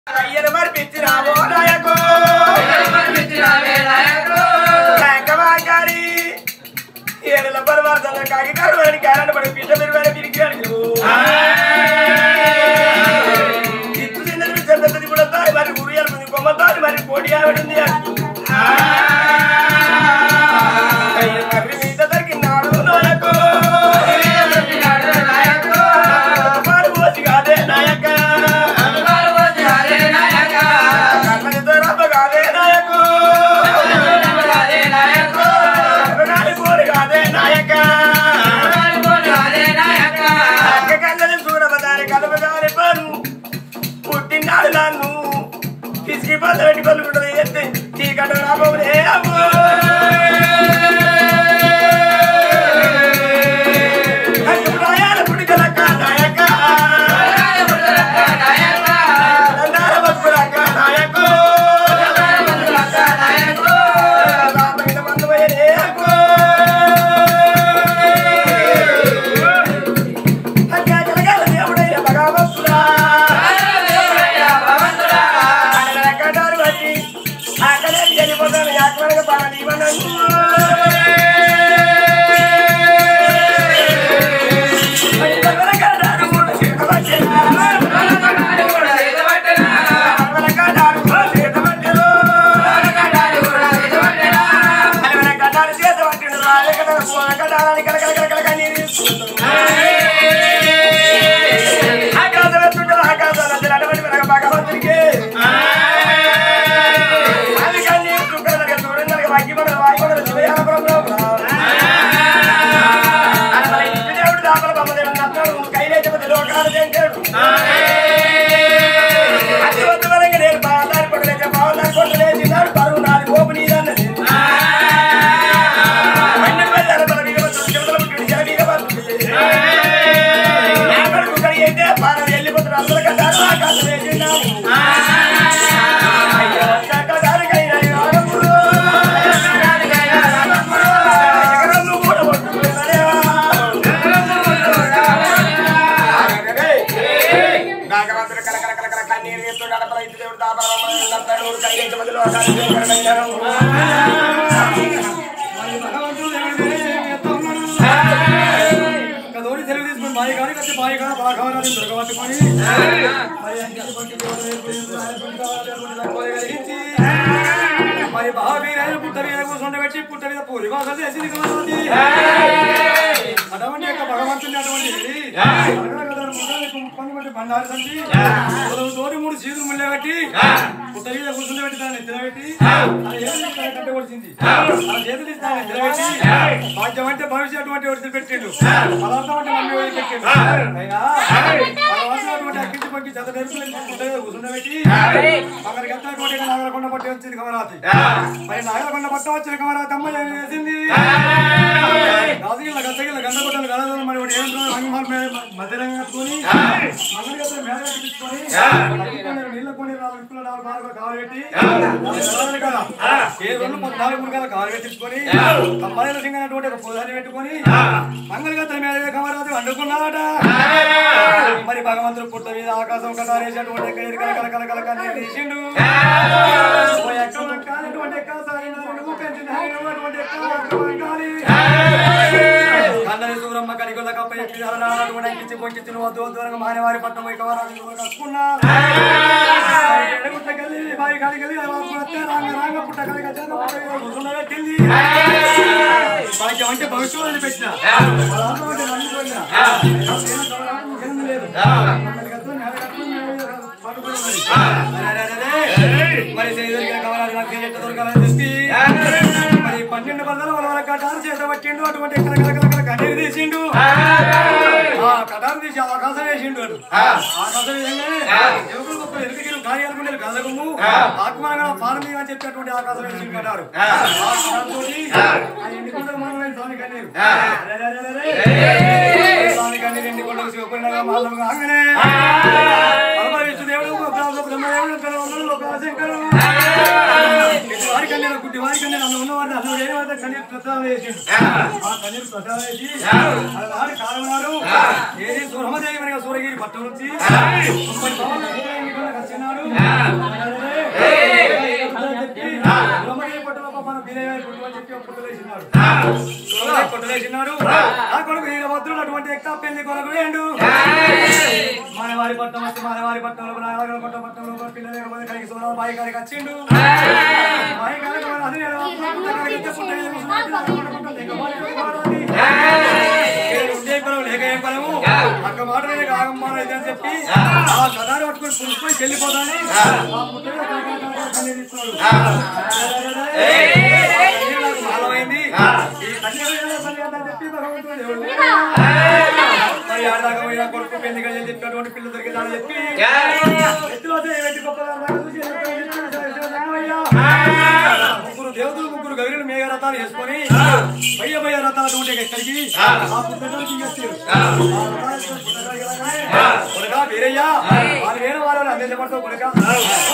అయ్యను మరిపించినావో నాయకో కాకమాకారి ఏడుల పరమార్థంలో కాకి కరువని కారణ పడి పిట్ట పెరుగు పిరిగాడు ఇత్తు తిన్నది చెందది కూడా తాయి మరి ఉరియాల మంది కొమ్మ తాయి మరి కోడి ఆవిడుంది అయ్య మరి మీద దొరికినాడు నాయకో పాలు పోసి కాదే నాయక కన్నడితో రవ్వ కాదే నాయకు కన్నడి పోరు కాదే నాయక అక్క కన్నడి సూరవదారి కలపదారి పను పుట్టినాడు నన్ను పిసికి పద పెట్టి పలుకుంటుంది ఎత్తి చీకట రాబోలే అమ్మో అక్కురాయాల పుడికలక్క నాయక దండాల బతుకులక్క నాయకు రామగిన మందువయ్యే అక్కో అక్క కలగాల దేవుడయ్య భగవంతుడా ఆయన కటారు బట్టి అక్కడే వెళ్ళిపోతాను యాకవరగా బాగా నీవనన్ను అది వద్ద వరంగా నేను బాగా పడలేక బాగా కొట్టలేదు తిన్నాడు పరువు నాది గోపు నీదన్నది పన్నెండు వేల అరవై తొమ్మిది వందల చివతల పుట్టిన జగనీయ బంధువులు. నా కొడుకు కడిగి అయితే పాలన వెళ్ళిపోతున్న అందరూ కట్టారు ఆకాశం వేసిండారు. అయ్యో, చక్కదానికైన ఈ రాగములు. శిఖరంలో కూడా పట్టుకున్నారేవా? నాగవంతుడు కల కల కల కల కన్నీరు ఎత్తుడు అడపల ఇటు దేవుడు దాపరమ్మ నత్తడు కయ్యేటి మధ్యలో ఆకాశం శంకరమయ్యారు. మరి భగవంతుడు దేవుడు ఏం చేస్తా ఉన్నాడు? గదోడి తెలుగు తీసుకొని బాయి కాడి కట్టి బాయి కాడ బాగా దొరకబట్టుకొని మరి అంకిత పంక్తి దేవుడు వైపు ఎదురు ఆయన పంక్తి కావాలి అనుకుని తక్కువ కలిగించి మరి మహావీరైన పుట్ట మీద కూర్చుండ పెట్టి పుట్ట మీద పూరి వాసన చేసింది కమలవతి. అటువంటి యొక్క భగవంతుని అటువంటి పని బట్టి బండారు సంచి తోటి మూడు సీదులు ముళ్ళే కట్టి పుట్ట మీద కూర్చుండ పెట్టి దాన్ని తినబెట్టి కట్ట కొడిచింది ఆ చేతులు ఇస్తాను నిలబెట్టి భాగ్యం అంటే భవిష్యత్తు అటువంటి వడిసి పెట్టిండు పదార్థం అంటే మమ్మీ వదిలి పెట్టిండు అయినా భగవంతుడు అటువంటి అక్కించి పంకి జత నెరుపులు కూర్చుండబెట్టి అక్కడికి ఎత్తటువంటి నాగలకొండ పట్టి వచ్చింది కమరాతి మరి నాగలకొండ పట్ట వచ్చిన కమరాతి అమ్మ ఏం చేసింది రాజగిల్ల గద్దగిల్ల గండగొట్టలు గడదలు మరి ఒకటి ఏం హంగమాల మధ్యరంగా కట్టుకొని మంగళ గద్దలు మేడ కట్టించుకొని నీళ్ళ కొని నాలుగు విప్పుల నాలుగు బాగా కావబెట్టి కదా ఏ రెండు పద్నాలుగు మురగాల కాలు పెట్టించుకొని కంబాల సింగ్ అనేటువంటి ఒక పూజారి పెట్టుకొని మంగళగత్త మీద కమరాజు వండుకున్నాడట మరి భగవంతుడు పుట్ట మీద ఆకాశం కటారేసేటువంటి కల కల కల కల కల కన్నీరు తీసిండు ఓ ఎక్క కానటువంటి ఎక్క సాగిన నువ్వు పెంచిన అటువంటి ఎక్క కాలి కన్నడి సూరమ్మ కడిగొల్ల కప్ప ఎక్కి అలనాడటువంటి ఎక్కించి పొంకిచ్చి నువ్వు దూర దూరంగా మానేవారి పట్టం పోయి కమరాజు కట్టుకున్నా ఎడగుట్టకెళ్ళి బాయి కాడికెళ్ళి రాంగ రాంగ పుట్ట కడిగ చేత కూర్చుండబెట్టింది భాగ్యం అంటే భవిష్యత్తు పెట్టిన మరి చేయదలిగిన కవరాలు నాకు ఎట్ట దొరకాలని చెప్పి మరి పన్నెండు వందల వలవల కటారు చేత పట్టిండు అటువంటి ఎక్కడ కలకల కన్నీరు తీసిండు ఆ కటారు తీసి ఆకాశం వేసిండు వాడు. ఆకాశం వేయగానే ఎవరు గొప్ప ఎలుకగిరి గాలి అనుకునే గల్లగమ్ము ఆత్మనగా పానం అని చెప్పేటువంటి ఆకాశం వేసిండు కటారు ఆ కటారుతోటి ఆ ఎండికొండలు మనమైన స్వామి కన్నీరు అరే, అరే, అరే, అరే. స్వామి కన్నీరు ఎండికొండలు శివపురినగా మాధవ కాగానే పరమవిష్ణు దేవుడు బ్రహ్మ- బ్రహ్మదేవుడు బ్రహ్మదేవుడు లోకశంకరుడు. ఇటు వారి కన్నీరు గుడ్డి వారి కన్నీరు అన్న ఉన్నవాడిని అన్న లేని వాడిని కన్నీరు ప్రసాదం వేసిండు ఆ కన్నీరు ప్రసాదం వేసి ఆనాడు కాలనాడు ఏది సురమదేవి మనకి సూరగిరి పట్టం నుంచి ముప్పై పవన్ల సూర్యుని కూడా వచ్చినాడు కొట్టలేసినాడు ఆ కొడుకు వీరభద్రుడు అటువంటి ఎక్క పెళ్లి కొరకు వేయండు మానవారి పట్టణం వచ్చి మానవారి పట్టణంలో నాగర పట్ట పట్టణంలో పిల్లలు ఎగబడి కలిగి సోదరు బాయి కాడికి వచ్చిండు బాయి కాడికి మరి అది నేను పుట్ట కాడికి ఇచ్చే పుట్ట మీద కూర్చున్నాడు. పిల్లలు పట్ట పట్ట దిగ బాయి కాడికి పోరాడి. ఇక్కడ ఉండే పరం లేక ఏం పరము అక్క మాట మీద కాగమ్మాను ఇది అని చెప్పి ఆ కథాన్ని పట్టుకొని పులుసుకొని చెల్లిపోతాని ఆ పుట్ట మీద కాగా కాగా కన్నీళ్ళు ఇస్తున్నాడు. కన్నీళ్ళు నాకు మాలమైంది ఈ కన్నీళ్ళు పని అని చెప్పి భగవంతుడు దేవుడు మరి ఆడదాకా పోయినా కొడుకు పెళ్లి కలిసి చెప్పినటువంటి పిల్ల దొరికిందని చెప్పి ఎత్తులో చేయి గొప్పగా చూసి ముగ్గురు దేవతలు ముగ్గురు గవిరులు మేఘ రథాలు వేసుకొని భయ్య భయ్య రథాలు ఉంటే ఎక్కడికి ఆ పుస్తకాలు తీసేస్తారు కొడగా వీరయ్య వాళ్ళు వేరే వాళ్ళు అందరి పడతావు కొడగా